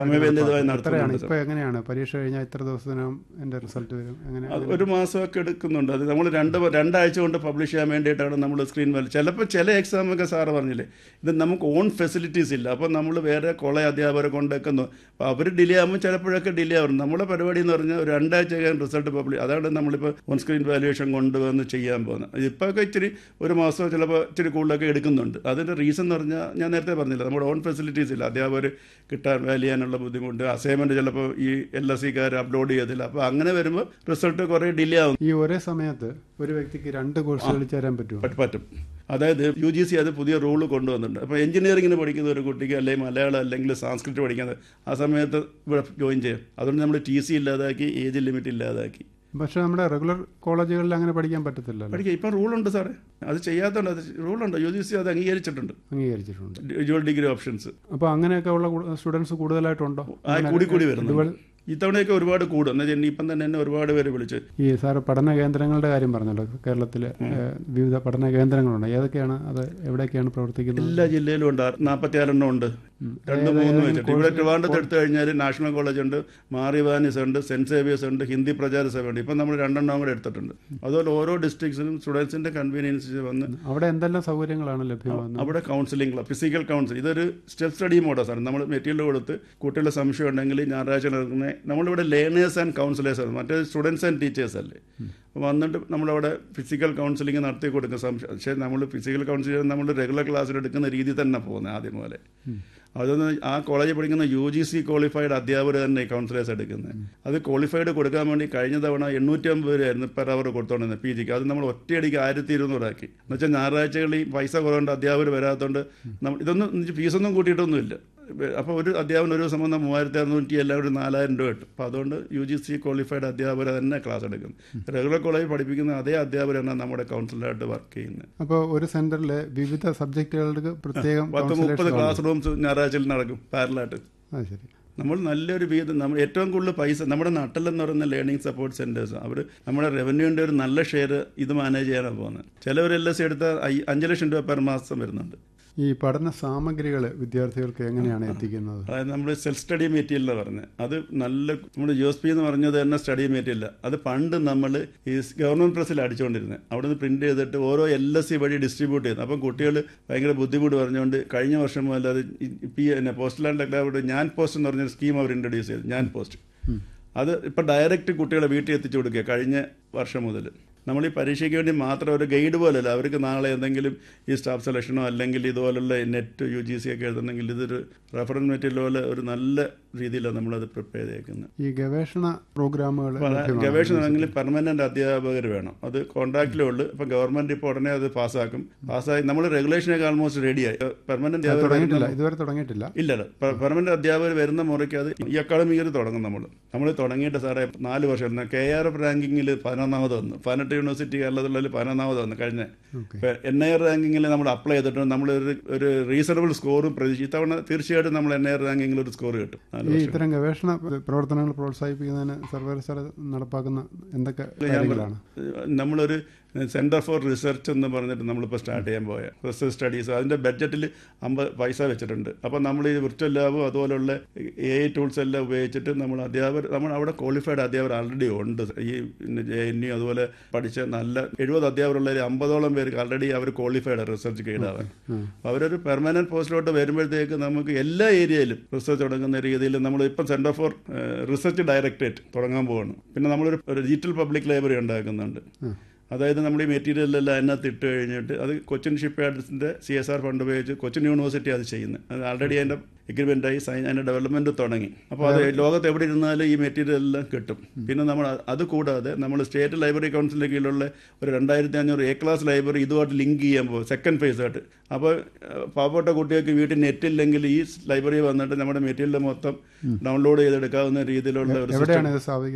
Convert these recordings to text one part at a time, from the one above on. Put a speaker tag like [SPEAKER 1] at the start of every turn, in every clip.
[SPEAKER 1] സമയബന്ധിതമായി
[SPEAKER 2] എത്രയാണ്
[SPEAKER 1] നടത്തുന്നുണ്ട്
[SPEAKER 2] ഇപ്പൊ എങ്ങനെയാണ് പരീക്ഷ കഴിഞ്ഞാൽ ഇത്ര ദിവസത്തിനകം എന്റെ റിസൾട്ട് വരും എങ്ങനെ
[SPEAKER 1] അത് ഒരു മാസമൊക്കെ എടുക്കുന്നുണ്ട് അത് നമ്മൾ രണ്ട് രണ്ടാഴ്ച കൊണ്ട് പബ്ലിഷ് ചെയ്യാൻ വേണ്ടിയിട്ടാണ് നമ്മൾ സ്ക്രീൻ വാല്യൂ ചിലപ്പോൾ ചില എക്സാമൊക്കെ സാറ് പറഞ്ഞില്ലേ ഇത് നമുക്ക് ഓൺ ഫെസിലിറ്റീസ് ഇല്ല അപ്പോൾ നമ്മൾ വേറെ കോളേജ് അധ്യാപകരെ കൊണ്ടേക്കുന്നു അപ്പോൾ അവർ ഡിലേ ആകുമ്പോൾ ചിലപ്പോഴൊക്കെ ഡിലേ ആവും നമ്മുടെ പരിപാടി എന്ന് പറഞ്ഞാൽ ഒരു രണ്ടാഴ്ച കഴിഞ്ഞ് റിസൾട്ട് പബ്ലിഷ് അതാണ് നമ്മളിപ്പോൾ ഓൺ സ്ക്രീൻ വാല്യുവേഷൻ കൊണ്ടുവന്ന് ചെയ്യാൻ പോകുന്നത് ഇപ്പോഴൊക്കെ ഇച്ചിരി ഒരു മാസം ചിലപ്പോൾ ഇച്ചിരി കൂടുതലൊക്കെ എടുക്കുന്നുണ്ട് അതിൻ്റെ റീസൺ എന്ന് പറഞ്ഞാൽ ഞാൻ നേരത്തെ പറഞ്ഞില്ല നമ്മുടെ ഓൺ ഫെസിലിറ്റീസ് ഇല്ല അധ്യാപകർ കിട്ടാൻ വാല്യൂ ചെയ്യാനുള്ള ബുദ്ധിമുട്ട് അസൈൻമെൻറ്റ് ചിലപ്പോൾ ഈ എൽ എസ് സിക്കാർ അപ്ലോഡ് ചെയ്തില്ല അപ്പോൾ അങ്ങനെ വരുമ്പോൾ റിസൾട്ട് കുറേ ഡിലേ ആവും
[SPEAKER 2] ഈ ഒരേ സമയത്ത് ഒരു വ്യക്തിക്ക് രണ്ട് കോഴ്സുകളിൽ ചേരാൻ പറ്റുമോ
[SPEAKER 1] പറ്റും പറ്റും അതായത് യു ജി സി അത് പുതിയ റൂൾ കൊണ്ടുവന്നിട്ടുണ്ട് അപ്പോൾ എഞ്ചിനീയറിങ്ങിന് പഠിക്കുന്ന ഒരു കുട്ടിക്ക് അല്ലെങ്കിൽ മലയാളം അല്ലെങ്കിൽ സാംസ്കൃറ്റ് പഠിക്കുന്നത് ആ സമയത്ത് ഇവിടെ ജോയിൻ ചെയ്യാം അതുകൊണ്ട് നമ്മൾ ടി സി ഇല്ലാതാക്കി ഏജ് ലിമിറ്റ് ഇല്ലാതാക്കി
[SPEAKER 2] പക്ഷെ നമ്മുടെ റെഗുലർ കോളേജുകളിൽ അങ്ങനെ പഠിക്കാൻ പറ്റത്തില്ലല്ലോ
[SPEAKER 1] പഠിക്കുക ഇപ്പം റൂളുണ്ട് സാറേ അത് ചെയ്യാത്തതുണ്ട് അത് റൂളുണ്ട് യു ജി സി അത് അംഗീകരിച്ചിട്ടുണ്ട്
[SPEAKER 2] അംഗീകരിച്ചിട്ടുണ്ട്
[SPEAKER 1] ഡ്യുവൽ ഡിഗ്രി ഓപ്ഷൻസ്
[SPEAKER 2] അപ്പോൾ അങ്ങനെയൊക്കെ ഉള്ള സ്റ്റുഡൻസ് കൂടുതലായിട്ടുണ്ടോ
[SPEAKER 1] ആ കൂടി കൂടി വരുന്നു
[SPEAKER 2] ഇതുപോലെ
[SPEAKER 1] ഇത്തവണയൊക്കെ ഒരുപാട് കൂടും എന്ന് വെച്ചാൽ ഇപ്പം തന്നെ എന്നെ ഒരുപാട് പേര് വിളിച്ച്
[SPEAKER 2] ഈ സാറ് പഠന കേന്ദ്രങ്ങളുടെ കാര്യം പറഞ്ഞല്ലോ കേരളത്തിലെ ഏഹ്, വിവിധ പഠന കേന്ദ്രങ്ങളുണ്ട് ഏതൊക്കെയാണ് അത് എവിടെയൊക്കെയാണ് പ്രവർത്തിക്കുന്നത്
[SPEAKER 1] എല്ലാ ജില്ലയിലും ഉണ്ട് നാൽപ്പത്തി ആറെണ്ണം ഉണ്ട് രണ്ട് മൂന്ന് വെച്ചിട്ട് ഇവിടെ ട്രിവാൻഡ്രത്ത് എടുത്തു കഴിഞ്ഞാൽ നാഷണൽ കോളേജ് ഉണ്ട് മാറിവാനിസ് ഉണ്ട് സെന്റ് സേവിയേഴ്സ് ഉണ്ട് ഹിന്ദി പ്രചാര സഭ ഉണ്ട് ഇപ്പം നമ്മൾ രണ്ടെണ്ണം കൂടെ എടുത്തിട്ടുണ്ട് അതുപോലെ ഓരോ ഡിസ്ട്രിക്ട്സിലും സ്റ്റുഡൻസിന്റെ കൺവീനിയൻസ് വന്ന്
[SPEAKER 2] അവിടെ എന്തെല്ലാം സൗകര്യങ്ങളാണ് ലഭ്യമാകുന്നത്
[SPEAKER 1] അവിടെ കൗൺസിലിംഗ് ഫിസിക്കൽ കൗൺസിൽ ഇതൊരു സ്റ്റെപ്പ് സ്റ്റഡി മോഡാണ് സാർ നമ്മൾ മെറ്റീരിയൽ കൊടുത്ത് കുട്ടികളുടെ സംശയം ഉണ്ടെങ്കിൽ ഞായറാഴ്ച നടക്കുന്ന നമ്മളിവിടെ ലേണേഴ്സ് ആൻഡ് കൗൺസിലേഴ്സ് ആണ് മറ്റേ സ്റ്റുഡൻസ് ആൻഡ് ടീച്ചേഴ്സ് അല്ലേ അപ്പോൾ വന്നിട്ട് നമ്മളവിടെ ഫിസിക്കൽ കൗൺസിലിംഗ് നടത്തി കൊടുക്കും സംശയം പക്ഷേ നമ്മൾ ഫിസിക്കൽ കൗൺസിലിംഗ് നമ്മൾ റെഗുലർ ക്ലാസ്സിൽ എടുക്കുന്ന രീതി തന്നെ പോകുന്നത് ആദ്യം പോലെ അതൊന്ന് ആ കോളേജിൽ പഠിക്കുന്ന യു ജി സി ക്വാളിഫൈഡ് അധ്യാപകർ തന്നെ കൗൺസിലേഴ്സ് എടുക്കുന്നത് അത് ക്വാളിഫൈഡ് കൊടുക്കാൻ വേണ്ടി കഴിഞ്ഞ തവണ എണ്ണൂറ്റി അമ്പത് രൂപയായിരുന്നു പെർ അവർ കൊടുത്തോണ്ടിരുന്നത് പി ജിക്ക് അത് നമ്മൾ ഒറ്റയടിക്ക് ആയിരത്തി ഇരുന്നൂറാക്കി എന്ന് വെച്ചാൽ ഞായറാഴ്ചകളിൽ പൈസ കുറവുണ്ട് അധ്യാപകർ വരാത്തതുകൊണ്ട് നമ്മൾ ഇതൊന്നും ഫീസൊന്നും കൂട്ടിയിട്ടൊന്നുമില്ല അപ്പോൾ ഒരു അധ്യാപനം ഒരു ദിവസം വന്നാൽ മൂവായിരത്തി അറുന്നൂറ്റി എല്ലാം ഒരു നാലായിരം രൂപ കിട്ടും അപ്പോൾ അതുകൊണ്ട് യു ജി സി ക്വാളിഫൈഡ് അധ്യാപകർ തന്നെ ക്ലാസ് എടുക്കുന്നത് റെഗുലർ കോളേജിൽ പഠിപ്പിക്കുന്ന അതേ അധ്യാപകരാണ് നമ്മുടെ കൗൺസിലറായിട്ട് വർക്ക് ചെയ്യുന്നത്
[SPEAKER 2] അപ്പോൾ ഒരു സെന്ററിൽ വിവിധ സബ്ജക്റ്റുകൾക്ക് പ്രത്യേകം
[SPEAKER 1] പത്ത് മുപ്പത്
[SPEAKER 2] counselors
[SPEAKER 1] ക്ലാസ് റൂംസ് ഞായറാഴ്ചയിൽ നടക്കും പാരലായിട്ട്
[SPEAKER 2] അത് ശരി
[SPEAKER 1] നമ്മൾ നല്ലൊരു വീതം നമ്മൾ ഏറ്റവും കൂടുതൽ പൈസ നമ്മുടെ നട്ടിലെന്ന് പറയുന്ന ലേണിംഗ് സപ്പോർട്ട് സെൻറ്റേഴ്സ് അവർ നമ്മുടെ റവന്യൂവിൻ്റെ ഒരു നല്ല ഷെയർ ഇത് മാനേജ് ചെയ്യാനാണ് പോകുന്നത് ചിലവർ എൽ എസ് എടുത്താൽ ഐ- അഞ്ച് ലക്ഷം രൂപ പെർ മാസം വരുന്നുണ്ട്
[SPEAKER 2] ഈ പഠന സാമഗ്രികൾ വിദ്യാർത്ഥികൾക്ക് എങ്ങനെയാണ് എത്തിക്കുന്നത്
[SPEAKER 1] അതായത് നമ്മൾ സെൽഫ് സ്റ്റഡി മെറ്റീരിയൽ എന്ന് പറഞ്ഞത് അത് നല്ല നമ്മുടെ യു എസ് പി എന്ന് പറഞ്ഞത് തന്നെ സ്റ്റഡി മെറ്റീരിയൽ അത് പണ്ട് നമ്മൾ ഈ ഗവൺമെന്റ് പ്രസ്സിൽ അടിച്ചുകൊണ്ടിരുന്നത് അവിടെ നിന്ന് പ്രിന്റ് ചെയ്തിട്ട് ഓരോ എൽ എസ് സി വഴി ഡിസ്ട്രിബ്യൂട്ട് ചെയ്യുന്നത് അപ്പം കുട്ടികൾ ഭയങ്കര ബുദ്ധിമുട്ട് പറഞ്ഞുകൊണ്ട് കഴിഞ്ഞ വർഷം മുതൽ അത് പി എന്നെ പോസ്റ്റൽ ആൻഡ് ടെക്നോളജി ഞാൻ പോസ്റ്റ് എന്ന് പറഞ്ഞൊരു സ്കീം അവർ ഇൻട്രൊഡ്യൂസ് ചെയ്തു ഞാൻ പോസ്റ്റ് അത് ഇപ്പം ഡയറക്റ്റ് കുട്ടികളെ വീട്ടിൽ എത്തിച്ചു കൊടുക്കുക കഴിഞ്ഞ വർഷം മുതൽ നമ്മൾ ഈ പരീക്ഷയ്ക്ക് വേണ്ടി മാത്രം ഒരു ഗൈഡ് പോലല്ല അവർക്ക് നാളെ എന്തെങ്കിലും ഈ സ്റ്റാഫ് സെലക്ഷനോ അല്ലെങ്കിൽ ഇതുപോലുള്ള നെറ്റ് യു ജി സി ഒക്കെ എഴുതണമെങ്കിൽ ഇതൊരു റെഫറൻസ് മെറ്റീരിയൽ പോലെ ഒരു നല്ല രീതിയിലാണ് നമ്മളത് പ്രിപ്പയർ ചെയ്തേക്കുന്നത്
[SPEAKER 2] ഈ ഗവേഷണ പ്രോഗ്രാമുകൾ
[SPEAKER 1] അപ്പോൾ അത് ഗവേഷണമാണെങ്കിൽ പെർമനന്റ് അധ്യാപകർ വേണം അത് കോൺട്രാക്റ്റിലേ ഉള്ളൂ ഇപ്പം ഗവൺമെന്റ് ഇപ്പോൾ ഉടനെ അത് പാസ്സാക്കും പാസ്സായി നമ്മൾ റെഗുലേഷനൊക്കെ ആൾമോസ്റ്റ് റെഡിയായി പെർമനന്റ് അധ്യാപകർ
[SPEAKER 2] തുടങ്ങിയിട്ടില്ല ഇതുവരെ തുടങ്ങിയിട്ടില്ല
[SPEAKER 1] ഇല്ലല്ല പെർമനന്റ് അധ്യാപകർ വരുന്ന മുറയ്ക്ക് അത് ഈ അക്കാഡമി ഇയർ തുടങ്ങും നമ്മൾ നമ്മൾ തുടങ്ങിയിട്ട് സാറേ നാല് വർഷം കെ ആർ എഫ് റാങ്കിങ്ങിൽ പതിനൊന്നാമത് വന്നു പതിനെട്ട് യൂണിവേഴ്സിറ്റി കേരളത്തിലുള്ളതിൽ പതിനൊന്നാമത് വന്നു കഴിഞ്ഞ എൻ ഐ ആർ റാങ്കിങ്ങിൽ നമ്മൾ അപ്ലൈ ചെയ്തിട്ട് നമ്മൾ ഒരു ഒരു റീസണബിൾ സ്കോർ പ്രതീക്ഷ ഇത്തവണ തീർച്ചയായിട്ടും നമ്മൾ എൻ ഐ ആർ റാങ്കിങ്ങിൽ ഒരു സ്കോർ കിട്ടും നാല്
[SPEAKER 2] ഈ
[SPEAKER 1] വർഷം
[SPEAKER 2] ഇത്തരം ഗവേഷണ പ്രവർത്തനങ്ങൾ പ്രോത്സാഹിപ്പിക്കുന്നതിന് സർവകലാശാല നടപ്പാക്കുന്ന എന്തൊക്കെ കാര്യങ്ങളാണ്
[SPEAKER 1] നമ്മളൊരു സെൻറ്റർ ഫോർ റിസർച്ച് എന്ന് പറഞ്ഞിട്ട് നമ്മളിപ്പോൾ സ്റ്റാർട്ട് ചെയ്യാൻ പോയ റിസർച്ച് സ്റ്റഡീസ് അതിൻ്റെ ബഡ്ജറ്റിൽ അമ്പത് പൈസ വെച്ചിട്ടുണ്ട് അപ്പോൾ നമ്മൾ ഈ വിർച്വൽ ലാബും അതുപോലുള്ള എ ഐ ടൂൾസ് എല്ലാം ഉപയോഗിച്ചിട്ട് നമ്മൾ അധ്യാപകർ നമ്മൾ അവിടെ ക്വാളിഫൈഡ് അധ്യാപകർ ആൾറെഡി ഉണ്ട് ഈ ജെ എൻ യു അതുപോലെ പഠിച്ച നല്ല എഴുപത് അധ്യാപകരുള്ള ഒരു അമ്പതോളം പേർക്ക് ആൾറെഡി അവർ ക്വാളിഫൈഡ് റിസർച്ച് ഗൈഡാവാൻ അവരൊരു പെർമനന്റ് പോസ്റ്റിലോട്ട് വരുമ്പോഴത്തേക്ക് നമുക്ക് എല്ലാ ഏരിയയിലും റിസർച്ച് തുടങ്ങുന്ന രീതിയിൽ നമ്മൾ ഇപ്പം സെൻറ്റർ ഫോർ റിസർച്ച് ഡയറക്ടറേറ്റ് തുടങ്ങാൻ പോവാണ് പിന്നെ നമ്മളൊരു ഒരു ഡിജിറ്റൽ പബ്ലിക് ലൈബ്രറി ഉണ്ടാക്കുന്നുണ്ട് അതായത് നമ്മൾ ഈ മെറ്റീരിയലെല്ലാം അതിനകത്ത് ഇട്ട് കഴിഞ്ഞിട്ട് അത് കൊച്ചിൻ ഷിപ്പ് യാർഡ്സിൻ്റെ സി എസ് ആർ ഫണ്ട് ഉപയോഗിച്ച് കൊച്ചിൻ യൂണിവേഴ്സിറ്റി അത് ചെയ്യുന്നത് അത് ആൾറെഡി അതിൻ്റെ എഗ്രിമെൻ്റായി സൈൻ അതിൻ്റെ ഡെവലപ്മെൻറ്റ് തുടങ്ങി അപ്പോൾ അത് ലോകത്ത് എവിടെ ഇരുന്നാലും ഈ മെറ്റീരിയൽ എല്ലാം കിട്ടും പിന്നെ നമ്മൾ അത് അത് കൂടാതെ നമ്മൾ സ്റ്റേറ്റ് ലൈബ്രറി കൗൺസിലിൻ്റെ കീഴിലുള്ള ഒരു രണ്ടായിരത്തി അഞ്ഞൂറ് എ ക്ലാസ് ലൈബ്രറി ഇതുമായിട്ട് ലിങ്ക് ചെയ്യാൻ പോകും സെക്കൻഡ് ഫേസ് ആയിട്ട് അപ്പോൾ ഏഹ്, പാവപ്പെട്ട കുട്ടികൾക്ക് വീട്ടിൽ നെറ്റ് ഇല്ലെങ്കിൽ ഈ ലൈബ്രറി വന്നിട്ട് നമ്മുടെ മെറ്റീരിയൽ മൊത്തം ഡൗൺലോഡ് ചെയ്തെടുക്കാവുന്ന രീതിയിലുള്ള ഒരു
[SPEAKER 2] എവിടെയാണ് ഇത് സ്ഥാപിക്കുന്നത്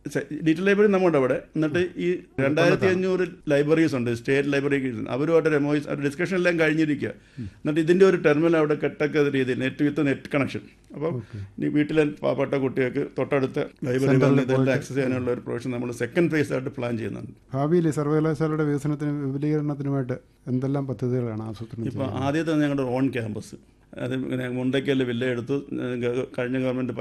[SPEAKER 1] ഡിജിറ്റൽ ലൈബ്രറി നമ്മുടെ അവിടെ എന്നിട്ട് ഈ രണ്ടായിരത്തി അഞ്ഞൂറ് ലൈബ്രറീസ് ഉണ്ട് സ്റ്റേറ്റ് ലൈബ്രറി അവരുമായിട്ട് എമോയിസ് ഡിസ്കഷൻ എല്ലാം കഴിഞ്ഞിരിക്കുക എന്നിട്ട് ഇതിൻ്റെ ഒരു ടെർമിനൽ അവിടെ കെട്ടൊക്കെ രീതിയിൽ നെറ്റ് വിത്ത് നെറ്റ് കണക്ഷൻ അപ്പം ഈ വീട്ടിലെ പാവപ്പെട്ട കുട്ടികൾക്ക് തൊട്ടടുത്ത ലൈബ്രറി ഇതെല്ലാം ആക്സസ് ചെയ്യാനുള്ള ഒരു പ്രൊവിഷൻ നമ്മൾ സെക്കൻഡ് ഫേസ് ആയിട്ട് പ്ലാൻ ചെയ്യുന്നുണ്ട്
[SPEAKER 2] ഭാവിയിൽ ഈ സർവകലാശാലയുടെ വികസനത്തിനും വിപുലീകരണത്തിനുമായിട്ട് എന്തെല്ലാം പദ്ധതികളാണ് ആസൂത്രണം
[SPEAKER 1] ഇപ്പോൾ ആദ്യത്തെ ഞങ്ങളുടെ ഓൺ ക്യാമ്പസ് അത് ഇങ്ങനെ മുണ്ടയ്ക്കൽ വില്ല എടുത്തു ഏഹ് കഴിഞ്ഞ ഗവൺമെൻറ്